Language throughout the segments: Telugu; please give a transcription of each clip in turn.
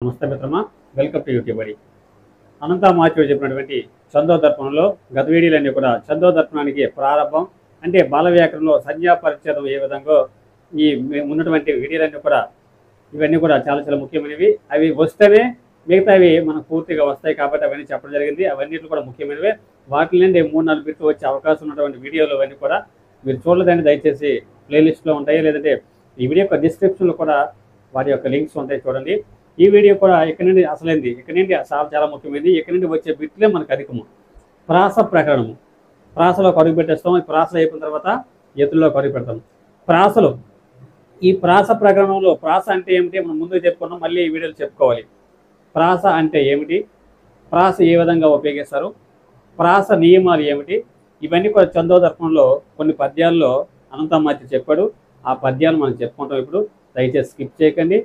నమస్తే మిత్రమా వెల్కమ్ టు యూట్యూబ్ బడి అనంతమాచార్య చెప్పినటువంటి చందో దర్పణంలో గత వీడియోలన్నీ కూడా చందో దర్పణానికి ప్రారంభం అంటే బాల వ్యాకరణంలో సంజ్ఞా పరిచ్ఛేదం ఏ విధంగా ఈ మి- ఉన్నటువంటి వీడియోలన్నీ కూడా ఇవన్నీ కూడా చాలా చాలా ముఖ్యమైనవి అవి వస్తేనే మిగతావి మనకు పూర్తిగా వస్తాయి కాబట్టి అవన్నీ చెప్పడం జరిగింది అవన్నీ కూడా ముఖ్యమైనవే వాటి నుండి మూడు నాలుగు బిట్లు వచ్చే అవకాశం ఉన్నటువంటి వీడియోలు అవన్నీ కూడా మీరు చూడలేదండి దయచేసి ప్లేలిస్ట్లో ఉంటాయి లేదంటే ఈ వీడియో యొక్క డిస్క్రిప్షన్లో కూడా వాటి యొక్క లింక్స్ ఉంటాయి చూడండి ఈ వీడియో కూడా ఇక్కడ నుండి అసలైంది ఇక్కడ నుండి చాలా చాలా ముఖ్యమైనది ఇక్కడ నుండి వచ్చే బిట్లే మనకు అధికము ప్రాస ప్రకరణము ప్రాసలో కడుగు పెట్టేస్తాం ఈ ప్రాస అయిపోయిన తర్వాత ఎత్తుల్లో కడుగు పెడతాం ప్రాసలు ఈ ప్రాస ప్రకరణంలో ప్రాస అంటే ఏమిటి మనం ముందు చెప్పుకున్నాం మళ్ళీ ఈ వీడియోలో చెప్పుకోవాలి ప్రాస అంటే ఏమిటి ప్రాస ఏ విధంగా ఉపయోగిస్తారు ప్రాస నియమాలు ఏమిటి ఇవన్నీ కూడా చందోదర్పణంలో కొన్ని పద్యాల్లో అనంతమాచి చెప్పాడు ఆ పద్యాలు మనం చెప్పుకుంటాం ఇప్పుడు దయచేసి స్కిప్ చేయకండి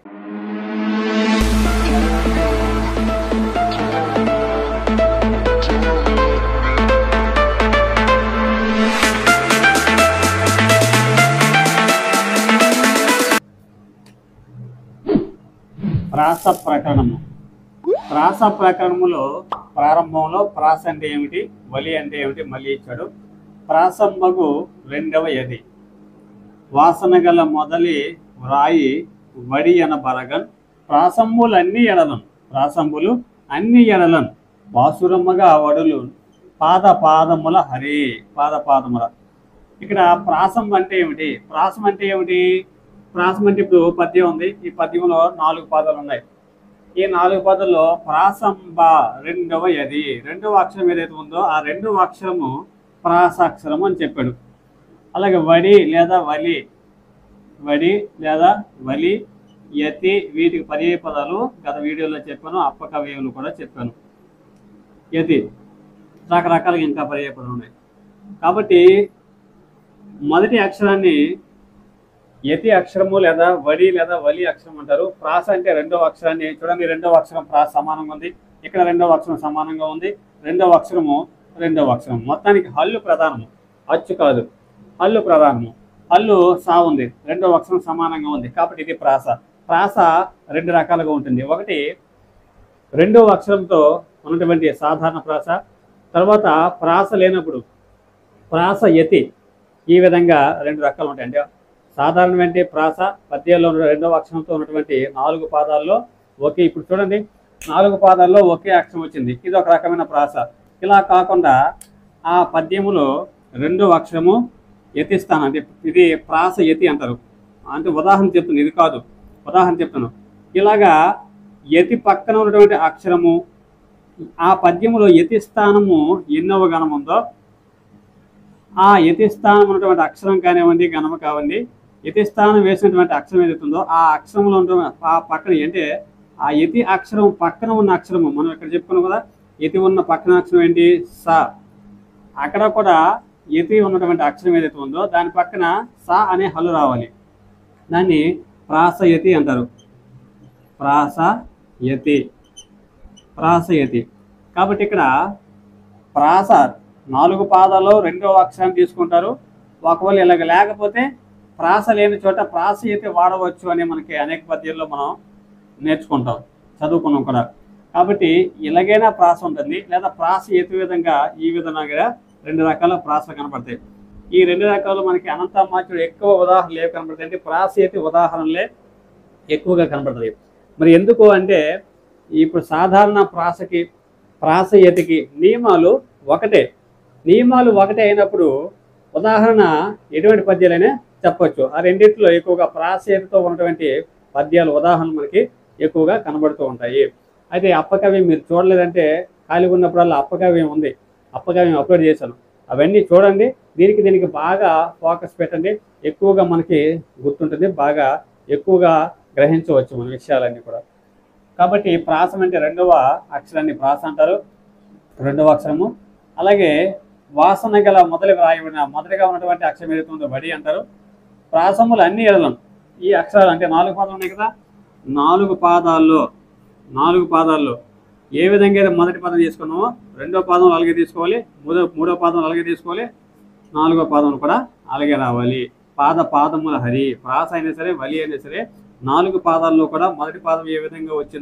ప్రాస ప్రకరణము ప్రాస ప్రకరణములో ప్రారంభంలో ప్రాస అంటే ఏమిటి వలి అంటే ఏమిటి మళ్ళీ ఇచ్చాడు ప్రాసంబగు రెండవ యది వాసన గల మొదలి వ్రాయి వడి అన బరగన్ ప్రాసంబులు అన్ని ఎడలను ప్రాసంబులు అన్ని ఎడలను వాసురమ్మగా వడులు పాద పాదముల హరి పాద పాదముల ఇక్కడ ప్రాసం అంటే ఏమిటి ప్రాసం అంటే ఏమిటి ప్రాసం అంటే ఇప్పుడు పద్యం ఉంది ఈ పద్యంలో నాలుగు పాదాలు ఉన్నాయి ఈ నాలుగు పదాల్లో ప్రాసంబ రెండవ యది రెండవ అక్షరం ఏదైతే ఉందో ఆ రెండవ అక్షరము ప్రాసాక్షరం అని చెప్పాడు అలాగే వడి లేదా వలి వడి లేదా వలి యతి వీటికి పర్యాయ పదాలు గత వీడియోలో చెప్పాను అప్పకవ్యములు కూడా చెప్పాను యతి రకరకాలుగా ఇంకా పర్యాయ పదాలు ఉన్నాయి కాబట్టి మొదటి అక్షరాన్ని యతి అక్షరము లేదా వడి లేదా వలి అక్షరం అంటారు ప్రాస అంటే రెండవ అక్షరాన్ని చూడండి రెండవ అక్షరం ప్రాస సమానంగా ఉంది ఇక్కడ రెండవ అక్షరం సమానంగా ఉంది రెండవ అక్షరము రెండవ అక్షరం మొత్తానికి హల్లు ప్రధానము అచ్చు కాదు హల్లు ప్రధానము హల్లు సా ఉంది రెండవ అక్షరం సమానంగా ఉంది కాబట్టి ఇది ప్రాస ప్రాస రెండు రకాలుగా ఉంటుంది ఒకటి రెండవ అక్షరంతో ఉన్నటువంటి సాధారణ ప్రాస తర్వాత ప్రాస లేనప్పుడు ప్రాస యతి ఈ విధంగా రెండు రకాలు ఉంటాయి అంటే సాధారణమైన ప్రాస పద్యాల్లో ఉన్న రెండవ అక్షరంతో ఉన్నటువంటి నాలుగు పాదాల్లో ఒకే ఇప్పుడు చూడండి నాలుగు పాదాల్లో ఒకే అక్షరం వచ్చింది ఇది ఒక రకమైన ప్రాస ఇలా కాకుండా ఆ పద్యములో రెండవ అక్షరము యతిస్తాను అంటే ఇది ప్రాస యతి అంటారు అంటే ఉదాహరణ చెప్తాను ఇది కాదు ఉదాహరణ చెప్తాను ఇలాగా యతి పక్కన ఉన్నటువంటి అక్షరము ఆ పద్యములో యతి స్థానము ఎన్నవ గణం ఉందో ఆ యతి స్థానం ఉన్నటువంటి అక్షరం కానివ్వండి గణము కావండి యతి స్థానం వేసినటువంటి అక్షరం ఏదైతే ఉందో ఆ అక్షరంలో ఉన్న ఆ పక్కన అంటే ఆ యతి అక్షరం పక్కన ఉన్న అక్షరము మనం ఇక్కడ చెప్పుకున్నాం కదా యతి ఉన్న పక్కన అక్షరం ఏంటి స అక్కడ కూడా యతి ఉన్నటువంటి అక్షరం ఏదైతే ఉందో దాని పక్కన స అనే హల్లు రావాలి దాన్ని ప్రాసయతి అంటారు ప్రాసయతి ప్రాసయతి కాబట్టి ఇక్కడ ప్రాస నాలుగు పాదాల్లో రెండవ అక్షరాన్ని తీసుకుంటారు ఒకవేళ ఇలాగ లేకపోతే ప్రాస లేని చోట ప్రాస అయితే వాడవచ్చు అని మనకి అనేక పద్యాల్లో మనం నేర్చుకుంటాం చదువుకున్నాం కూడా కాబట్టి ఇలాగైనా ప్రాస ఉంటుంది లేదా ప్రాస ఎత్తు విధంగా ఈ విధంగా రెండు రకాల ప్రాస కనపడతాయి ఈ రెండు రకాలు మనకి అనంతమాచుడు ఎక్కువ ఉదాహరణలు ఏవి కనపడతాయి అంటే ప్రాస ఎత్తి ఉదాహరణలే ఎక్కువగా కనపడతాయి మరి ఎందుకు అంటే ఇప్పుడు సాధారణ ప్రాసకి ప్రాస యతికి నియమాలు ఒకటే నియమాలు ఒకటే అయినప్పుడు ఉదాహరణ ఎటువంటి పద్యాలైనా చెప్పొచ్చు ఆ రెండింటిలో ఎక్కువగా ప్రాసేతతో ఉన్నటువంటి పద్యాలు ఉదాహరణలు మనకి ఎక్కువగా కనబడుతూ ఉంటాయి అయితే అప్పకవ్యం మీరు చూడలేదంటే ఖాళీగా ఉన్నప్పుడల్లా అప్పకవ్యం ఉంది అప్పకవ్యం అప్లోడ్ చేశాను అవన్నీ చూడండి దీనికి దీనికి బాగా ఫోకస్ పెట్టండి ఎక్కువగా మనకి గుర్తుంటుంది బాగా ఎక్కువగా గ్రహించవచ్చు మన విషయాలన్నీ కూడా కాబట్టి ప్రాసం అంటే రెండవ అక్షరాన్ని ప్రాస అంటారు రెండవ అక్షరము అలాగే వాసన గల మొదలు రాయబడిన మొదటిగా ఉన్నటువంటి అక్షరం ఏదైతే ఉందో బడి అంటారు ప్రాసములు అన్ని ఎడలను ఈ అక్షరాలు అంటే నాలుగు పాదాలు ఉన్నాయి కదా నాలుగు పాదాల్లో నాలుగు పాదాల్లో ఏ విధంగా అయితే మొదటి పదం తీసుకున్నామో రెండో పాదం అలాగే తీసుకోవాలి మూడో మూడో పాదం అలాగే తీసుకోవాలి నాలుగో పాదం కూడా అలాగే రావాలి పాద పాదముల హరి ప్రాస అయినా సరే వలి అయినా సరే నాలుగు పాదాల్లో కూడా మొదటి పాదం ఏ విధంగా వచ్చిందో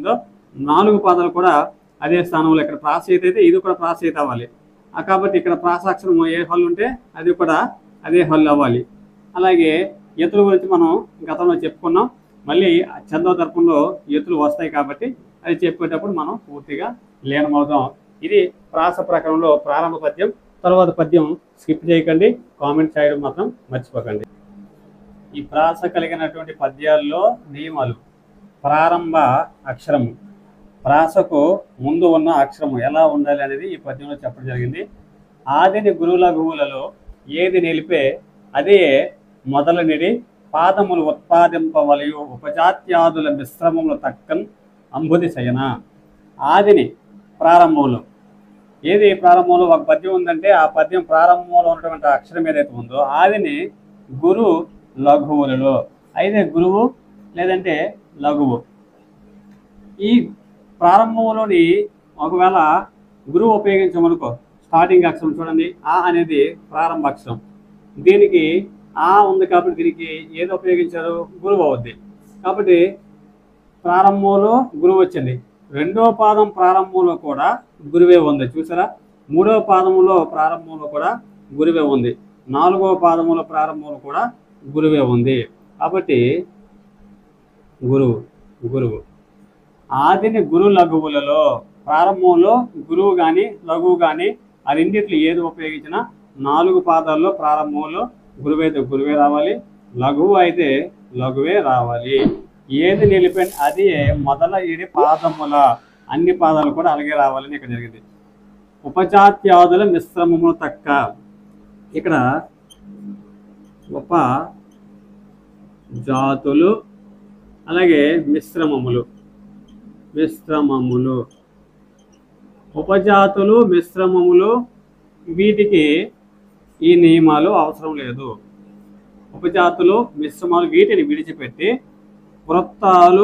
నాలుగు పాదాలు కూడా అదే స్థానంలో ఇక్కడ ప్రాసీత అయితే ఇది కూడా ప్రాసీత అవ్వాలి ఆ కాబట్టి ఇక్కడ ప్రాసాక్షరం ఏ హల్ ఉంటే అది కూడా అదే హల్ అవ్వాలి అలాగే ఎత్తుల గురించి మనం గతంలో చెప్పుకున్నాం మళ్ళీ చందో తర్పంలో ఎత్తులు వస్తాయి కాబట్టి అది చెప్పేటప్పుడు మనం పూర్తిగా లీనమవుతాం ఇది ప్రాస ప్రకారంలో ప్రారంభ పద్యం తర్వాత పద్యం స్కిప్ చేయకండి కామెంట్ చేయడం మాత్రం మర్చిపోకండి ఈ ప్రాస కలిగినటువంటి పద్యాల్లో నియమాలు ప్రారంభ అక్షరము ప్రాసకు ముందు ఉన్న అక్షరము ఎలా ఉండాలి అనేది ఈ పద్యంలో చెప్పడం జరిగింది ఆదిని గురువుల గురువులలో ఏది నిలిపే అదే మొదలనిడి పాదములు ఉత్పాదింపవలయు ఉపజాత్యాదుల మిశ్రమములు తక్కన్ అంబుది శయన ఆదిని ప్రారంభంలో ఏది ప్రారంభంలో ఒక పద్యం ఉందంటే ఆ పద్యం ప్రారంభంలో ఉన్నటువంటి అక్షరం ఏదైతే ఉందో ఆదిని గురు లఘువులలో అయితే గురువు లేదంటే లఘువు ఈ ప్రారంభంలోని ఒకవేళ గురువు ఉపయోగించమనుకో స్టార్టింగ్ అక్షరం చూడండి ఆ అనేది ప్రారంభ అక్షరం దీనికి ఆ ఉంది కాబట్టి దీనికి ఏది ఉపయోగించారు గురువు అవుద్ది కాబట్టి ప్రారంభంలో గురువు వచ్చింది రెండో పాదం ప్రారంభంలో కూడా గురువే ఉంది చూసారా మూడవ పాదములో ప్రారంభంలో కూడా గురువే ఉంది నాలుగవ పాదములో ప్రారంభంలో కూడా గురువే ఉంది కాబట్టి గురువు గురువు ఆదిని గురు లఘువులలో ప్రారంభంలో గురువు కానీ లఘువు కానీ ఆ రెండిట్లు ఏది ఉపయోగించినా నాలుగు పాదాల్లో ప్రారంభంలో గురువు అయితే గురువే రావాలి లఘువు అయితే లఘువే రావాలి ఏది నిలిపి అది మొదల ఇడి పాదముల అన్ని పాదాలు కూడా అలాగే రావాలని ఇక్కడ జరిగింది ఉపజాత్యాదుల మిశ్రమములు తక్క ఇక్కడ ఉప జాతులు అలాగే మిశ్రమములు మిశ్రమములు ఉపజాతులు మిశ్రమములు వీటికి ఈ నియమాలు అవసరం లేదు ఉపజాతులు మిశ్రమాలు వీటిని విడిచిపెట్టి వృత్తాలు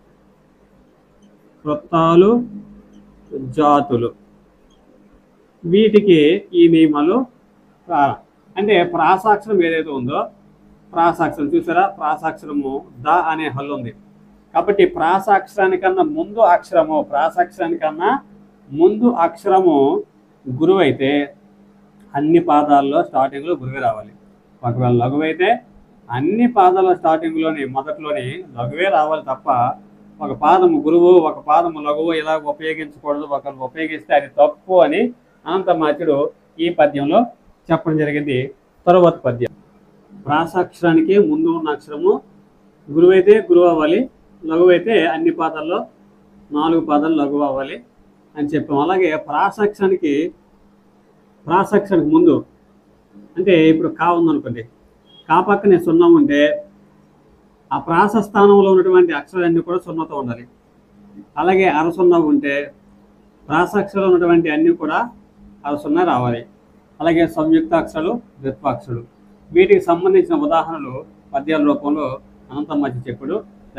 వృత్తాలు జాతులు వీటికి ఈ నియమాలు ప్రారం అంటే ప్రాసాక్షరం ఏదైతే ఉందో ప్రాసాక్షరం చూసారా ప్రాసాక్షరము ద అనే హల్లు ఉంది కాబట్టి ప్రాసాక్షరానికన్నా ముందు అక్షరము ప్రాసాక్షరానికన్నా ముందు అక్షరము గురువు అయితే అన్ని పాదాల్లో స్టార్టింగ్లో గురువే రావాలి ఒకవేళ లఘువు అయితే అన్ని పాదాల స్టార్టింగ్లోని మొదట్లోని లఘువే రావాలి తప్ప ఒక పాదము గురువు ఒక పాదము లఘువు ఇలా ఉపయోగించకూడదు ఒకరు ఉపయోగిస్తే అది తప్పు అని అనంతమాచుడు ఈ పద్యంలో చెప్పడం జరిగింది తరువాత పద్యం ప్రాసాక్షరానికి ముందు ఉన్న అక్షరము గురువు అయితే గురువు అవ్వాలి లఘువు అయితే అన్ని పాదాల్లో నాలుగు పాదాలు లఘువు అవ్వాలి అని చెప్పాం అలాగే ప్రాసాక్షరానికి ప్రాసాక్షరానికి ముందు అంటే ఇప్పుడు కా ఉందనుకోండి కా పక్కనే సున్నా ఉంటే ఆ ప్రాస స్థానంలో ఉన్నటువంటి అక్షరాలన్నీ కూడా సున్నతో ఉండాలి అలాగే అర సున్నా ఉంటే ప్రాసాక్షరాలు ఉన్నటువంటి అన్నీ కూడా అర సున్నా రావాలి అలాగే సంయుక్త అక్షరాలు ద్విత్వాక్షరాలు వీటికి సంబంధించిన ఉదాహరణలు పద్యాల రూపంలో అనంతం మధ్య చెప్పుడు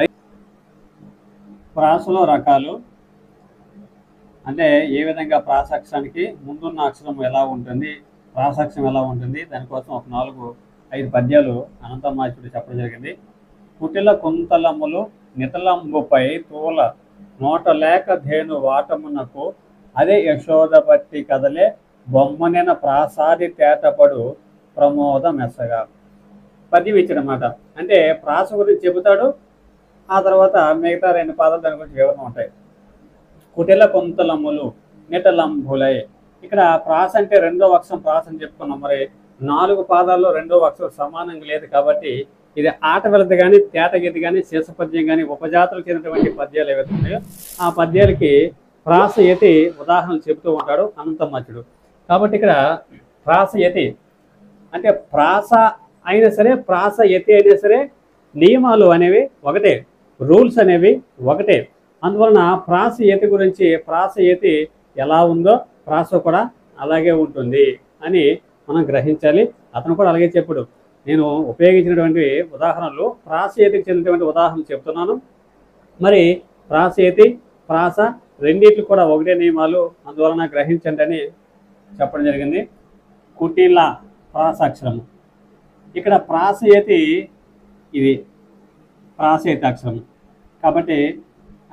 ప్రాసలో రకాలు అంటే ఏ విధంగా ప్రాసాక్షరానికి ముందున్న అక్షరం ఎలా ఉంటుంది ప్రాసాక్షరం ఎలా ఉంటుంది దానికోసం ఒక నాలుగు ఐదు పద్యాలు అనంతమాచుడు చెప్పడం జరిగింది కుటిల కుంతలములు నితలంబుపై తూల నోట లేక ధేను వాటమునకు అదే యశోద బట్టి కదలే బొమ్మనిన ప్రాసాది తేటపడు ప్రమోద మెసగా పద్యం ఇచ్చాడనమాట అంటే ప్రాస గురించి చెబుతాడు ఆ తర్వాత మిగతా రెండు పాదాలు దాని గురించి వివరణ ఉంటాయి కుటిల కొంతలములు నిటలంబులై ఇక్కడ ప్రాస అంటే రెండో అక్షరం ప్రాస అని చెప్పుకున్నాం మరి నాలుగు పాదాల్లో రెండో అక్షరం సమానంగా లేదు కాబట్టి ఇది ఆట వెలది కానీ తేటగీతి కానీ శేషపద్యం కానీ ఉపజాతులకు చెందినటువంటి పద్యాలు ఏవైతే ఉన్నాయో ఆ పద్యాలకి ప్రాస యతి ఉదాహరణలు చెబుతూ ఉంటాడు అనంతమచ్చుడు కాబట్టి ఇక్కడ ప్రాస యతి అంటే ప్రాస అయినా సరే ప్రాస యతి అయినా సరే నియమాలు అనేవి ఒకటే రూల్స్ అనేవి ఒకటే అందువలన ప్రాస యతి గురించి ప్రాస యతి ఎలా ఉందో ప్రాస కూడా అలాగే ఉంటుంది అని మనం గ్రహించాలి అతను కూడా అలాగే చెప్పాడు నేను ఉపయోగించినటువంటి ఉదాహరణలు ప్రాసయతికి చెందినటువంటి ఉదాహరణలు చెప్తున్నాను మరి ప్రాసయతి ప్రాస రెండిట్లు కూడా ఒకటే నియమాలు అందువలన గ్రహించండి అని చెప్పడం జరిగింది కుటిల ప్రాసాక్షరము ఇక్కడ ప్రాసయతి ఇది ప్రాసయతి అక్షరం కాబట్టి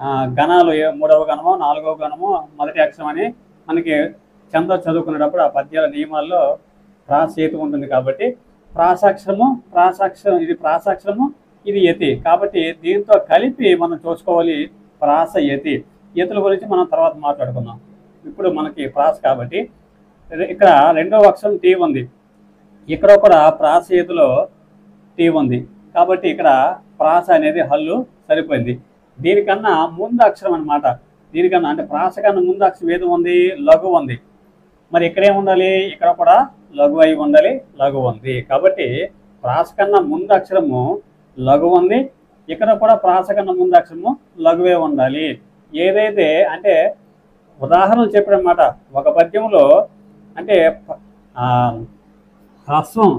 ఆ, గణాలు ఏ- మూడవ గణమో నాలుగవ గణమో మొదటి అక్షరం అని మనకి చంద చదువుకునేటప్పుడు ఆ పద్యాల నియమాల్లో ప్రాసీతి ఉంటుంది కాబట్టి ప్రాసాక్షరము ప్రాసాక్షరం ఇది ప్రాసాక్షరము ఇది యతి కాబట్టి దీంతో కలిపి మనం చూసుకోవాలి ప్రాస యతి యతుల గురించి మనం తర్వాత మాట్లాడుకుందాం ఇప్పుడు మనకి ప్రాస కాబట్టి రె- ఇక్కడ రెండవ అక్షరం టీ ఉంది ఇక్కడ కూడా ప్రాస యతిలో టీ ఉంది కాబట్టి ఇక్కడ ప్రాస అనేది హల్లు సరిపోయింది దీనికన్నా ముందు అక్షరం అన్నమాట దీనికన్నా అంటే ప్రాస కన్నా ముందు అక్షరం ఏది ఉంది లఘు ఉంది మరి ఇక్కడ ఏమి ఉండాలి ఇక్కడ కూడా లఘు అయి ఉండాలి లఘు ఉంది కాబట్టి ప్రాస కన్నా ముందు అక్షరము లఘు ఉంది ఇక్కడ కూడా ప్రాస కన్నా ముందు అక్షరము లఘువే ఉండాలి ఏదైతే అంటే ఉదాహరణలు చెప్పాడనమాట ఒక పద్యంలో అంటే ఆ, హ్రస్వం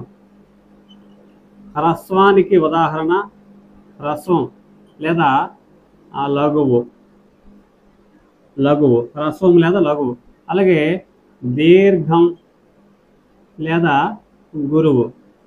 హ్రస్వానికి ఉదాహరణ హ్రస్వం లేదా ఆ లఘువు లఘువు హ్రస్వం లేదా లఘువు అలాగే దీర్ఘం లేదా గురువు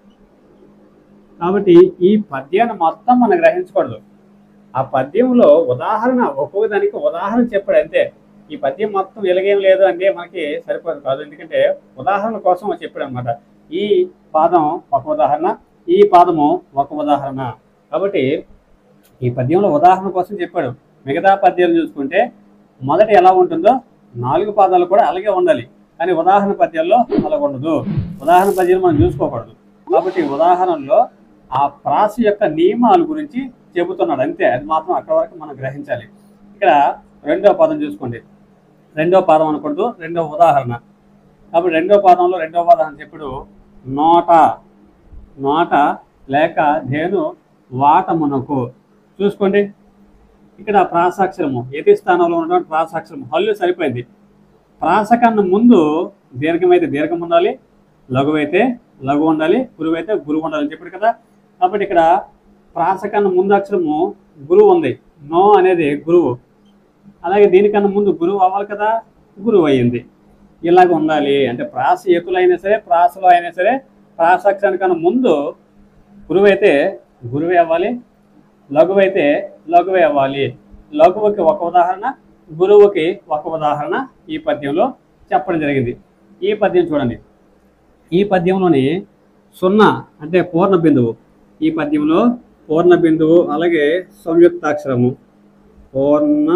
కాబట్టి ఈ పద్యాన్ని మొత్తం మనం గ్రహించకూడదు ఆ పద్యంలో ఉదాహరణ ఒక్కొక్క దానికి ఉదాహరణ చెప్పాడు అంతే ఈ పద్యం మొత్తం వెలగేం లేదు అంటే మనకి సరిపోదు కాదు ఎందుకంటే ఉదాహరణ కోసం చెప్పాడు అనమాట ఈ పాదం ఒక ఉదాహరణ ఈ పాదము ఒక ఉదాహరణ కాబట్టి ఈ పద్యంలో ఉదాహరణ కోసం చెప్పాడు మిగతా పద్యాలు చూసుకుంటే మొదట ఎలా ఉంటుందో నాలుగు పాదాలు కూడా అలాగే ఉండాలి కానీ ఉదాహరణ పద్యాల్లో అలా ఉండదు ఉదాహరణ పద్యాలు మనం చూసుకోకూడదు కాబట్టి ఉదాహరణలో ఆ ప్రాస యొక్క నియమాల గురించి చెబుతున్నాడు అంతే అది మాత్రం అక్కడ వరకు మనం గ్రహించాలి ఇక్కడ రెండో పదం చూసుకోండి రెండో పదం అనకూడదు రెండో ఉదాహరణ కాబట్టి రెండో పదంలో రెండో ఉదాహరణ చెప్పుడు నోట నోట లేక ధేను వాటమునకు చూసుకోండి ఇక్కడ ప్రాసాక్షరము యతి స్థానంలో ఉన్నటువంటి ప్రాసాక్షరము హల్లు సరిపోయింది ప్రాస కన్నా ముందు దీర్ఘమైతే దీర్ఘం ఉండాలి లఘువు అయితే లఘు ఉండాలి గురువు అయితే గురువు ఉండాలి అని చెప్పాడు కదా కాబట్టి ఇక్కడ ప్రాస కన్నా ముందు అక్షరము గురువు ఉంది నో అనేది గురువు అలాగే దీనికన్నా ముందు గురువు అవ్వాలి కదా గురువు అయ్యింది ఇలాగ ఉండాలి అంటే ప్రాస ఎకులైనా సరే ప్రాసలో అయినా సరే ప్రాసాక్షరానికన్నా ముందు గురువు అయితే గురువే అవ్వాలి లఘువు అయితే లఘువే అవ్వాలి లఘువుకి ఒక ఉదాహరణ గురువుకి ఒక ఉదాహరణ ఈ పద్యంలో చెప్పడం జరిగింది ఈ పద్యం చూడండి ఈ పద్యంలోని సున్నా అంటే పూర్ణ బిందువు ఈ పద్యంలో పూర్ణ బిందువు అలాగే సంయుక్తాక్షరము పూర్ణ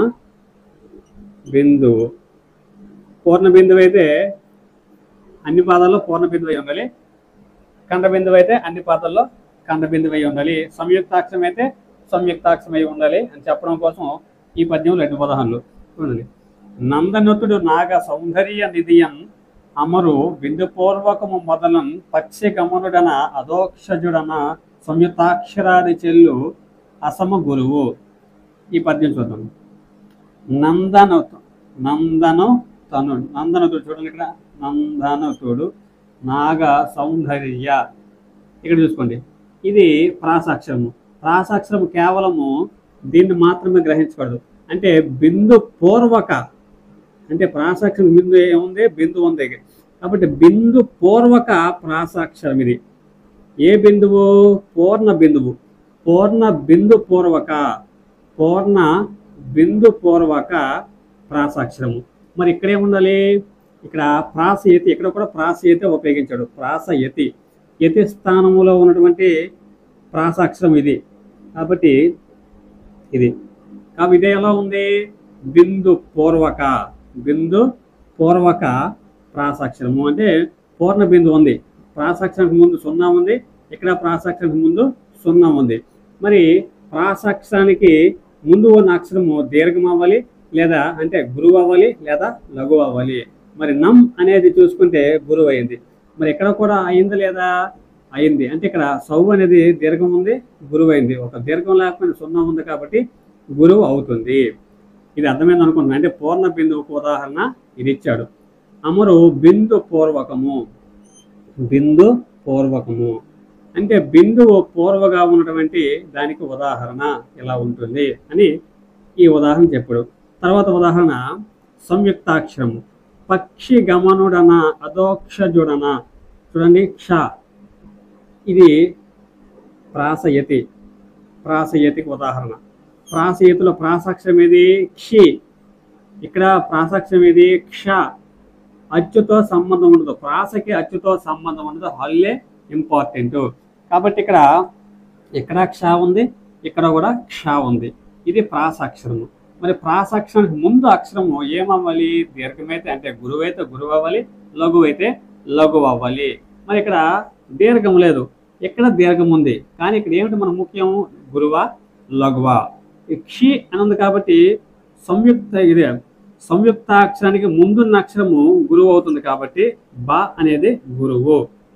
బిందువు పూర్ణ బిందువు అయితే అన్ని పాదాల్లో పూర్ణ బిందువు అయి ఉండాలి ఖండ బిందువు అయితే అన్ని పాదాల్లో ఖండ బిందువు అయి ఉండాలి సంయుక్తాక్షరం అయితే సంయుక్తాక్షరం అయి ఉండాలి అని చెప్పడం కోసం ఈ పద్యంలో రెండు ఉదాహరణలు చూడండి నందనతుడు నాగ సౌందర్య నిధియం అమరు బిందుపూర్వకము మొదలన్ పక్షి గమనుడన అదోక్షజుడన సంయుక్తాక్షరాది చెల్లు అసమ గురువు ఈ పద్యం చూద్దాం నందన నందను తను నందనతుడు చూడండి ఇక్కడ నందనతుడు నాగ సౌందర్య ఇక్కడ చూసుకోండి ఇది ప్రాసాక్షరము ప్రాసాక్షరము కేవలము దీన్ని మాత్రమే గ్రహించకూడదు అంటే బిందు పూర్వక అంటే ప్రాసాక్షరం బిందు ఏముంది బిందు ఉంది కాబట్టి బిందు పూర్వక ప్రాసాక్షరం ఇది ఏ బిందువు పూర్ణ బిందువు పూర్ణ బిందు పూర్వక పూర్ణ బిందు పూర్వక ప్రాసాక్షరము మరి ఇక్కడ ఏముండాలి ఇక్కడ ప్రాస యతి ఇక్కడ కూడా ప్రాస యతి ఉపయోగించాడు ప్రాస యతి యతి స్థానములో ఉన్నటువంటి ప్రాసాక్షరం ఇది కాబట్టి ఇది కాబట్టి ఇదే ఎలా ఉంది బిందు పూర్వక బిందు పూర్వక ప్రాసాక్షరము అంటే పూర్ణ బిందు ఉంది ప్రాసాక్షరానికి ముందు సున్నా ఉంది ఇక్కడ ప్రాసాక్షరానికి ముందు సున్నా ఉంది మరి ప్రాసాక్షరానికి ముందు ఉన్న అక్షరము దీర్ఘం అవ్వాలి లేదా అంటే గురువు అవ్వాలి లేదా లఘు అవ్వాలి మరి నమ్ అనేది చూసుకుంటే గురువు అయింది మరి ఇక్కడ కూడా అయింది లేదా అయింది అంటే ఇక్కడ సౌ అనేది దీర్ఘం ఉంది గురువు అయింది ఒక దీర్ఘం లేకపోయినా సున్నా ఉంది కాబట్టి గురువు అవుతుంది ఇది అర్థమైంది అనుకుంటున్నాను అంటే పూర్ణ బిందువుకు ఉదాహరణ ఇది ఇచ్చాడు అమరు బిందు పూర్వకము బిందు పూర్వకము అంటే బిందువు పూర్వగా ఉన్నటువంటి దానికి ఉదాహరణ ఇలా ఉంటుంది అని ఈ ఉదాహరణ చెప్పాడు తర్వాత ఉదాహరణ సంయుక్తాక్షరము పక్షి గమనుడన అదోక్షజుడన చూడండి క్ష ఇది ప్రాసయతి ప్రాసయతికి ఉదాహరణ ప్రాసీతలో ప్రాసాక్షరం ఏది క్షి ఇక్కడ ప్రాసాక్షరం ఏది క్ష అచ్చుతో సంబంధం ఉండదు ప్రాసకి అచ్చుతో సంబంధం ఉండదు హల్లే ఇంపార్టెంట్ కాబట్టి ఇక్కడ ఇక్కడ క్ష ఉంది ఇక్కడ కూడా క్ష ఉంది ఇది ప్రాసాక్షరము మరి ప్రాసాక్షరానికి ముందు అక్షరము ఏమవ్వాలి దీర్ఘమైతే అంటే గురువు అయితే గురువు అవ్వాలి లఘువు అయితే లఘువు అవ్వాలి మరి ఇక్కడ దీర్ఘం లేదు ఇక్కడ దీర్ఘం ఉంది కానీ ఇక్కడ ఏమిటి మన ముఖ్యం గురువ లఘువ ఈ క్షి అని ఉంది కాబట్టి సంయుక్త ఇదే సంయుక్త అక్షరానికి ముందున్న అక్షరము గురువు అవుతుంది కాబట్టి బ అనేది గురువు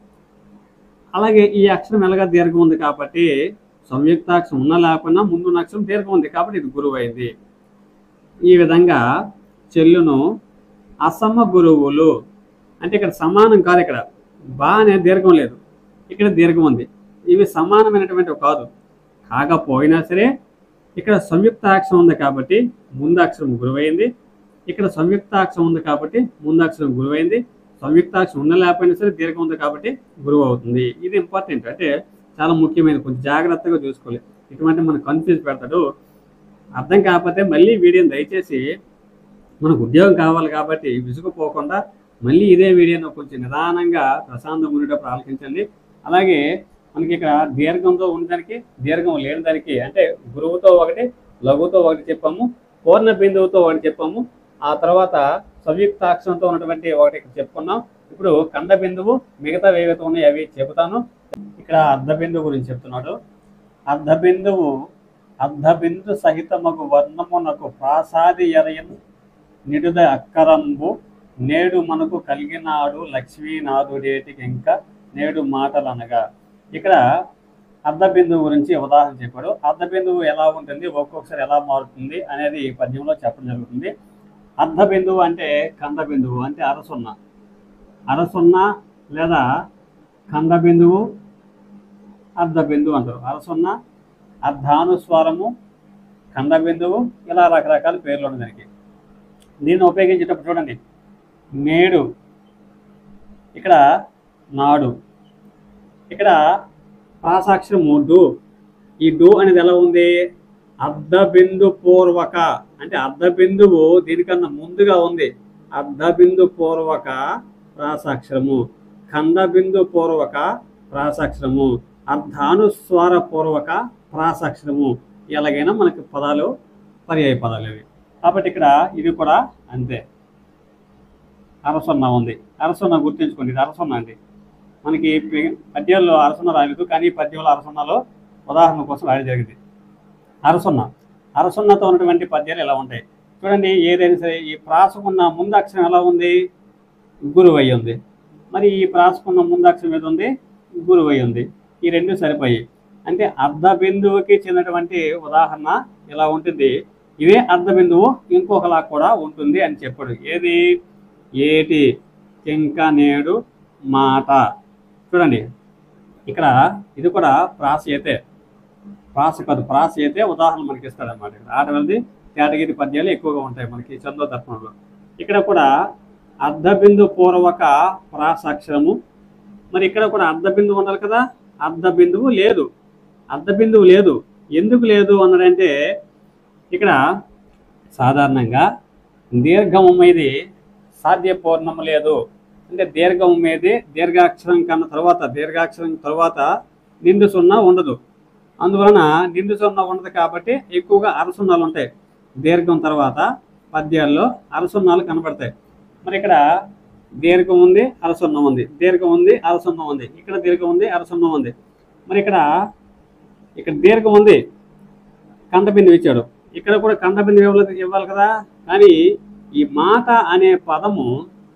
అలాగే ఈ అక్షరం ఎలాగా దీర్ఘం ఉంది కాబట్టి సంయుక్తాక్షరం ఉన్నా లేకపోయినా ముందున్న అక్షరం దీర్ఘం ఉంది కాబట్టి ఇది గురువు అయింది ఈ విధంగా చెల్లును అసమ గురువులు అంటే ఇక్కడ సమానం కాదు ఇక్కడ బా అనే దీర్ఘం లేదు ఇక్కడ దీర్ఘం ఉంది ఇవి సమానమైనటువంటి కాదు కాకపోయినా సరే ఇక్కడ సంయుక్తాక్షరం ఉంది కాబట్టి ముందు అక్షరం గురువైంది ఇక్కడ సంయుక్తాక్షరం ఉంది కాబట్టి ముందు అక్షరం గురువైంది సంయుక్తాక్షరం ఉన్న లేకపోయినా సరే దీర్ఘం ఉంది కాబట్టి గురువు అవుతుంది ఇది ఇంపార్టెంట్ అంటే చాలా ముఖ్యమైనది కొంచెం జాగ్రత్తగా చూసుకోవాలి ఇటువంటి మనం కన్ఫ్యూజ్ పెడతాడు అర్థం కాకపోతే మళ్ళీ వీడియోని దయచేసి మనకు ఉద్యోగం కావాలి కాబట్టి విసుగుపోకుండా మళ్ళీ ఇదే వీడియోను కొంచెం నిదానంగా ప్రశాంతంగా ఉండేటప్పుడు ఆలోచించండి అలాగే మనకి ఇక్కడ దీర్ఘంతో ఉండడానికి దీర్ఘం లేని దానికి అంటే గురువుతో ఒకటి లఘువుతో ఒకటి చెప్పాము పూర్ణ బిందువుతో ఒకటి చెప్పాము ఆ తర్వాత సంయుక్తాక్షరంతో ఉన్నటువంటి ఒకటి ఇక్కడ చెప్పుకున్నాం ఇప్పుడు కండ బిందువు మిగతా ఏవైతే ఉన్నాయో అవి చెబుతాను ఇక్కడ అర్ధ బిందువు గురించి చెప్తున్నాడు అర్ధ బిందువు అర్ధ బిందు సహితమగు వర్ణమునకు ప్రాసాది ఎరయన్ నిడుద అక్కరంబు నేడు మనకు కలిగినాడు లక్ష్మీనాథుడేటికి ఇంకా నేడు మాటలు అనగా ఇక్కడ అర్ధ బిందువు గురించి ఉదాహరణ చెప్పాడు అర్ధ బిందువు ఎలా ఉంటుంది ఒక్కొక్కసారి ఎలా మారుతుంది అనేది ఈ పద్యంలో చెప్పడం జరుగుతుంది అర్ధ బిందువు అంటే కంద బిందువు అంటే అరసున్న అరసున్న లేదా కంద బిందువు అర్ధ బిందువు అంటారు అరసున్న అర్ధానుస్వారము ఖండ బిందువు ఇలా రకరకాల పేర్లు ఉన్నాయి దానికి దీన్ని ఉపయోగించేటప్పుడు చూడండి నేడు ఇక్కడ నాడు ఇక్కడ ప్రాసాక్షరము డు ఈ డు అనేది ఎలా ఉంది అర్ధ బిందు పూర్వక అంటే అర్ధ బిందువు దీనికన్నా ముందుగా ఉంది అర్ధ బిందు పూర్వక ప్రాసాక్షరము ఖండ బిందు పూర్వక ప్రాసాక్షరము అర్ధానుస్వార పూర్వక ప్రాసాక్షరము ఎలాగైనా మనకి పదాలు పర్యాయ పదాలు ఇవి కాబట్టి ఇక్కడ ఇది కూడా అంతే అరసున్న ఉంది అరసున్న గుర్తుంచుకోండి ఇది అరసున్న అండి మనకి పి- పద్యాల్లో అరసున్న రాలేదు కానీ ఈ పద్యంలో అరసున్నలో ఉదాహరణ కోసం రాయడం జరిగింది అరసున్న అరసున్నతో ఉన్నటువంటి పద్యాలు ఎలా ఉంటాయి చూడండి ఏదైనా సరే ఈ ప్రాసకున్న ముందు అక్షరం ఎలా ఉంది గురువు అయి ఉంది మరి ఈ ప్రాసకున్న ముందు అక్షరం ఏది ఉంది గురువు అయి ఉంది ఈ రెండు సరిపోయి అంటే అర్ధ బిందువుకి చెందినటువంటి ఉదాహరణ ఇలా ఉంటుంది ఇదే అర్ధ బిందువు ఇంకొకలా కూడా ఉంటుంది అని చెప్పాడు ఏది ఏటి చెంక నేడు మాట చూడండి ఇక్కడ ఇది కూడా ప్రాస అయితే ప్రాస కాదు ప్రాస అయితే ఉదాహరణ మనకి ఇస్తాడు అనమాట ఇక్కడ ఆట వెళ్ళి కేటగిరీ పద్యాలు ఎక్కువగా ఉంటాయి మనకి చందో దర్పణంలో ఇక్కడ కూడా అర్ధ బిందు పూర్వక ప్రాసాక్షరము మరి ఇక్కడ కూడా అర్ధ బిందువు ఉండాలి కదా అర్ధ బిందువు లేదు అర్ధ బిందువు లేదు ఎందుకు లేదు అన్నాడంటే ఇక్కడ సాధారణంగా దీర్ఘము మీది సాధ్యపూర్ణము లేదు అంటే దీర్ఘము మీది దీర్ఘాక్షరం కన్నా తర్వాత దీర్ఘాక్షరం తర్వాత నిండు సున్నా ఉండదు అందువలన నిండు సున్నా ఉండదు కాబట్టి ఎక్కువగా అరసున్నాలు ఉంటాయి దీర్ఘం తర్వాత పద్యాల్లో అరసున్నాలు కనబడతాయి మరి ఇక్కడ దీర్ఘం ఉంది అరసున్నం ఉంది దీర్ఘం ఉంది అరసున్నం ఉంది ఇక్కడ దీర్ఘం ఉంది అరసున్నం ఉంది మరి ఇక్కడ ఇక్కడ దీర్ఘం ఉంది కంఠబిందు ఇచ్చాడు ఇక్కడ కూడా కంఠబిందు ఇవ్వాలి ఇవ్వాలి కదా కానీ ఈ మాట అనే పదము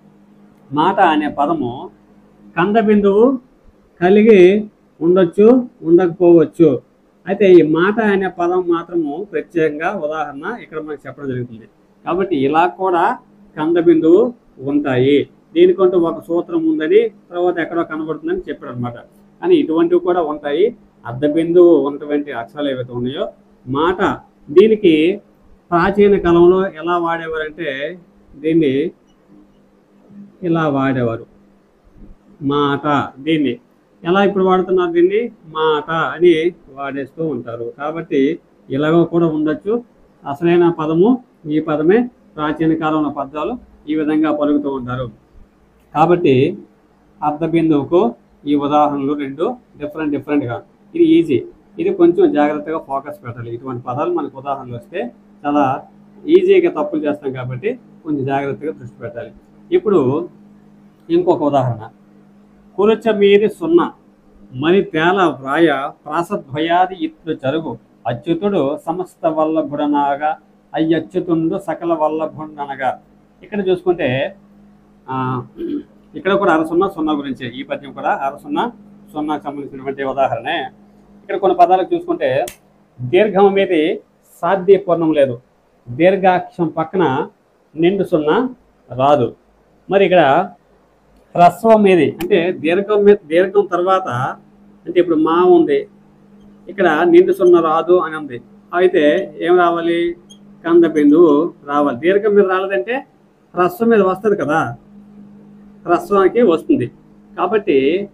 మాట అనే పదము కంఠబిందువు కలిగి ఉండొచ్చు ఉండకపోవచ్చు అయితే ఈ మాట అనే పదం మాత్రము ప్రత్యేకంగా ఉదాహరణ ఇక్కడ మనకు చెప్పడం జరుగుతుంది కాబట్టి ఇలా కూడా కందబిందువు ఉంటాయి దీనికంటూ ఒక సూత్రం ఉందని తర్వాత ఎక్కడో కనబడుతుందని చెప్పాడు అనమాట కానీ ఇటువంటివి కూడా ఉంటాయి అర్ధ బిందువు ఉన్నటువంటి అక్షరాలు ఏవైతే ఉన్నాయో మాట దీనికి ప్రాచీన కాలంలో ఎలా వాడేవారంటే దీన్ని ఇలా వాడేవారు మాట దీన్ని ఎలా ఇప్పుడు వాడుతున్నారు దీన్ని మాట అని వాడేస్తూ ఉంటారు కాబట్టి ఇలాగో కూడా ఉండొచ్చు అసలైన పదము ఈ పదమే ప్రాచీన కాలంలో పదాలు ఈ విధంగా పలుకుతూ ఉంటారు కాబట్టి అర్ధ బిందువుకు ఈ ఉదాహరణలు రెండు డిఫరెంట్ డిఫరెంట్గా ఇది ఈజీ ఇది కొంచెం జాగ్రత్తగా ఫోకస్ పెట్టాలి ఇటువంటి పదాలు మనకు ఉదాహరణలు వస్తే చాలా ఈజీగా తప్పులు చేస్తాం కాబట్టి కొంచెం జాగ్రత్తగా దృష్టి పెట్టాలి ఇప్పుడు ఇంకొక ఉదాహరణ కురుచ మీది సున్నా మరి తేల వ్రాయ ప్రాసద్వయాది ఇట్లు జరుగు అచ్యుతుడు సమస్త వల్లభుడనగా అయ్యచ్యుతుండు సకల వల్లభుడనగా ఇక్కడ చూసుకుంటే ఆ, ఇక్కడ కూడా అర సున్నా సున్నా గురించి ఈ పద్యం కూడా అర సున్నా సున్నాకు సంబంధించినటువంటి ఉదాహరణే ఇక్కడ కొన్ని పదాలకు చూసుకుంటే దీర్ఘం మీది సాధ్య పూర్ణం లేదు దీర్ఘాక్షం పక్కన నిండు సున్నా రాదు మరి ఇక్కడ హ్రస్వం మీది అంటే దీర్ఘం మీద దీర్ఘం తర్వాత అంటే ఇప్పుడు మా ఉంది ఇక్కడ నిండు సున్నా రాదు అని ఉంది అయితే ఏం రావాలి కంద బిందువు రావాలి దీర్ఘం మీద రాలేదంటే హ్రస్వం మీద వస్తుంది కదా హ్రస్వానికి వస్తుంది కాబట్టి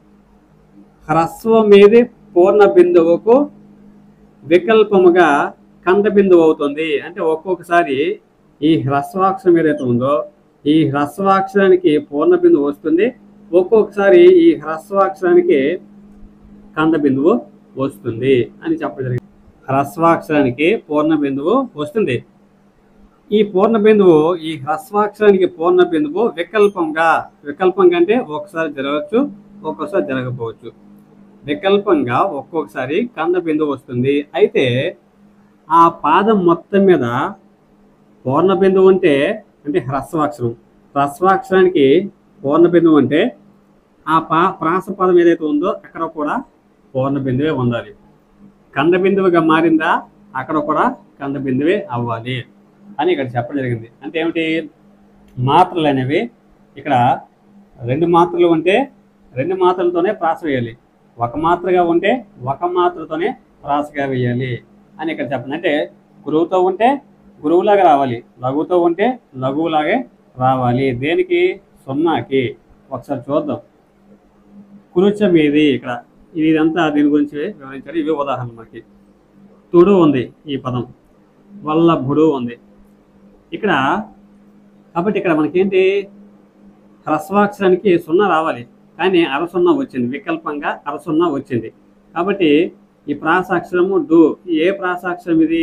హ్రస్వం మీది పూర్ణ బిందువుకు వికల్పముగా కంద బిందువు అవుతుంది అంటే ఒక్కొక్కసారి ఈ హ్రస్వాక్షరం ఏదైతే ఉందో ఈ హ్రస్వాక్షరానికి పూర్ణ బిందువు వస్తుంది ఒక్కొక్కసారి ఈ హ్రస్వాక్షరానికి కంద బిందువు వస్తుంది అని చెప్పడం జరిగింది హ్రస్వాక్షరానికి పూర్ణ బిందువు వస్తుంది ఈ పూర్ణ బిందువు ఈ హ్రస్వాక్షరానికి పూర్ణ బిందువు వికల్పంగా వికల్పంగా అంటే ఒకసారి జరగవచ్చు ఒక్కొక్కసారి జరగకపోవచ్చు వికల్పంగా ఒక్కొక్కసారి కంద బిందువు వస్తుంది అయితే ఆ పాదం మొత్తం మీద పూర్ణ బిందువు ఉంటే అంటే హ్రస్వాక్షరం హ్రస్వాక్షరానికి పూర్ణ బిందువు అంటే ఆ పా ప్రాస పదం ఏదైతే ఉందో అక్కడ కూడా పూర్ణ బిందువే ఉండాలి కంద బిందువుగా మారిందా అక్కడ కూడా కంద బిందువే అవ్వాలి అని ఇక్కడ చెప్పడం జరిగింది అంటే ఏమిటి మాత్రలు అనేవి ఇక్కడ రెండు మాత్రలు ఉంటే రెండు మాత్రలతోనే ప్రాస వేయాలి ఒక మాత్రగా ఉంటే ఒక మాత్రతోనే ప్రాసగా వేయాలి అని ఇక్కడ చెప్పండి అంటే గురువుతో ఉంటే గురువులాగా రావాలి లఘువుతో ఉంటే లఘువులాగే రావాలి దేనికి సున్నాకి ఒకసారి చూద్దాం కురుచ మీది ఇక్కడ ఇది ఇదంతా దీని గురించి వివరించారు ఇవి ఉదాహరణ మనకి తుడు ఉంది ఈ పదం వల్లభుడు ఉంది ఇక్కడ కాబట్టి ఇక్కడ మనకేంటి హ్రస్వాక్షరానికి సున్నా రావాలి కానీ అరసున్నా వచ్చింది వికల్పంగా అరసున్నా వచ్చింది కాబట్టి ఈ ప్రాసాక్షరము డు ఏ ప్రాసాక్షరం ఇది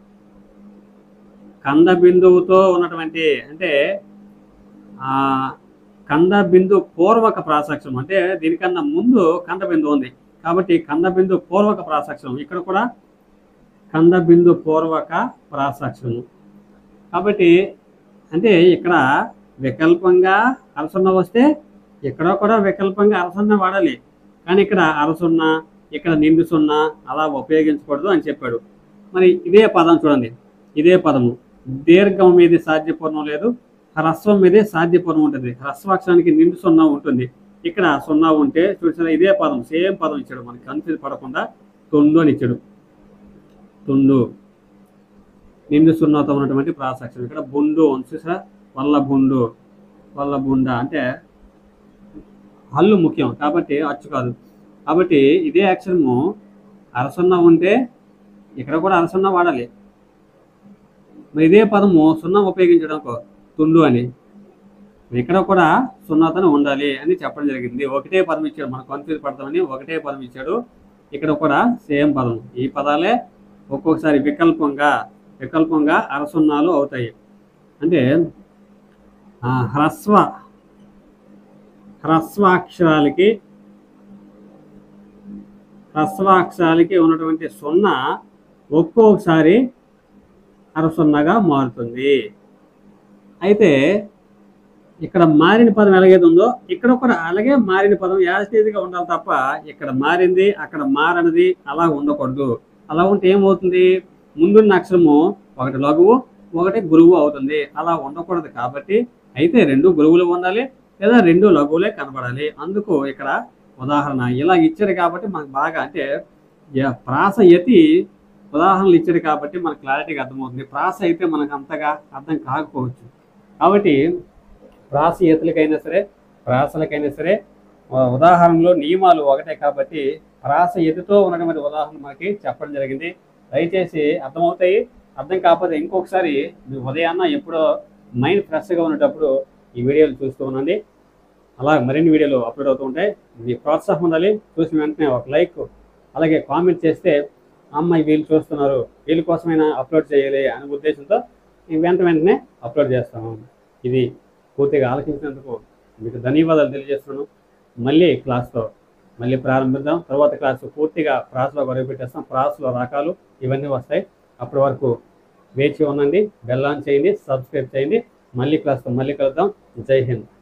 కంద బిందువుతో ఉన్నటువంటి అంటే ఆ కంద బిందు పూర్వక ప్రాసాక్షరం అంటే దీనికన్నా ముందు కంద బిందు ఉంది కాబట్టి కంద బిందు పూర్వక ప్రాసాక్షరం ఇక్కడ కూడా కంద బిందు పూర్వక ప్రాసాక్షరము కాబట్టి అంటే ఇక్కడ వికల్పంగా అరసున్న వస్తే ఇక్కడ కూడా వికల్పంగా అరసున్న వాడాలి కానీ ఇక్కడ అరసున్న ఇక్కడ నిండు సున్నా అలా ఉపయోగించకూడదు అని చెప్పాడు మరి ఇదే పదం చూడండి ఇదే పదము దీర్ఘం మీద సాధ్యపూర్ణం లేదు హ్రస్వం మీదే సాధ్యపూర్ణం ఉంటుంది హ్రస్వాక్షరానికి నిండు సున్నా ఉంటుంది ఇక్కడ సున్నా ఉంటే చూసిన ఇదే పదం సేమ్ పదం ఇచ్చాడు మనకి కన్ఫ్యూజ్ పడకుండా తొండు అని ఇచ్చాడు తుండు నిండు సున్నాతో ఉన్నటువంటి ప్రాసాక్షరం ఇక్కడ బుండు ఉంది చూసారా వల్ల బుండు వల్ల బుండ అంటే హల్లు ముఖ్యం కాబట్టి అచ్చు కాదు కాబట్టి ఇదే అక్షరము అరసున్నా ఉంటే ఇక్కడ కూడా అరసున్నా వాడాలి మరి ఇదే పదము సున్నా ఉపయోగించడం కో- తుండు అని ఇక్కడ కూడా సున్నాతోనే ఉండాలి అని చెప్పడం జరిగింది ఒకటే పదం ఇచ్చాడు మనం కన్ఫ్యూజ్ పడతామని ఒకటే పదం ఇచ్చాడు ఇక్కడ కూడా సేమ్ పదం ఈ పదాలే ఒక్కొక్కసారి వికల్పంగా వికల్పంగా అరసున్నాలు అవుతాయి అంటే ఆ, హ్రస్వ హ్రస్వాక్షరాలకి హ్రస్వాక్షరాలకి ఉన్నటువంటి సున్నా ఒక్కొక్కసారి అరసున్నగా మారుతుంది అయితే ఇక్కడ మారిన పదం ఎలాగైతే ఉందో ఇక్కడ కూడా అలాగే మారిన పదం యాజిటీజ్గా ఉండాలి తప్ప ఇక్కడ మారింది అక్కడ మారనిది అలా ఉండకూడదు అలా ఉంటే ఏమవుతుంది ముందున్న అక్షరము ఒకటి లఘువు ఒకటి గురువు అవుతుంది అలా ఉండకూడదు కాబట్టి అయితే రెండు గురువులు ఉండాలి లేదా రెండు లఘువులే కనబడాలి అందుకు ఇక్కడ ఉదాహరణ ఇలా ఇచ్చారు కాబట్టి మనకు బాగా అంటే య- ప్రాస యతి ఉదాహరణలు ఇచ్చారు కాబట్టి మనకు క్లారిటీగా అర్థమవుతుంది ప్రాస అయితే మనకు అంతగా అర్థం కాకపోవచ్చు కాబట్టి ప్రాస యతులకైనా సరే ప్రాసలకైనా సరే ఆ, ఉదాహరణలో నియమాలు ఒకటే కాబట్టి ప్రాస ఎదుతో ఉన్నటువంటి ఉదాహరణ మనకి చెప్పడం జరిగింది దయచేసి అర్థమవుతాయి అర్థం కాకపోతే ఇంకొకసారి మీ ఉదయాన్న ఎప్పుడో మైండ్ ఫ్రెష్గా ఉండేటప్పుడు ఈ వీడియోలు చూస్తూ ఉండండి అలా మరిన్ని వీడియోలు అప్లోడ్ అవుతూ ఉంటాయి మీ ప్రోత్సాహం ఉండాలి చూసిన వెంటనే ఒక లైక్ అలాగే కామెంట్ చేస్తే అమ్మాయి వీళ్ళు చూస్తున్నారు వీళ్ళ కోసమైనా అప్లోడ్ చేయాలి అనే ఉద్దేశంతో నేను వెంట వెంటనే అప్లోడ్ చేస్తాను ఇది పూర్తిగా ఆలోచించినందుకు మీకు ధన్యవాదాలు తెలియజేస్తున్నాను మళ్ళీ క్లాస్తో మళ్ళీ ప్రారంభిద్దాం తర్వాత క్లాస్ పూర్తిగా ప్రాస్లో గొడవ పెట్టేస్తాం ప్రాస్లో రకాలు ఇవన్నీ వస్తాయి అప్పటి వరకు వేచి ఉండండి బెల్ ఆన్ చేయండి సబ్స్క్రైబ్ చేయండి మళ్ళీ క్లాస్తో మళ్ళీ కలుద్దాం జై హింద్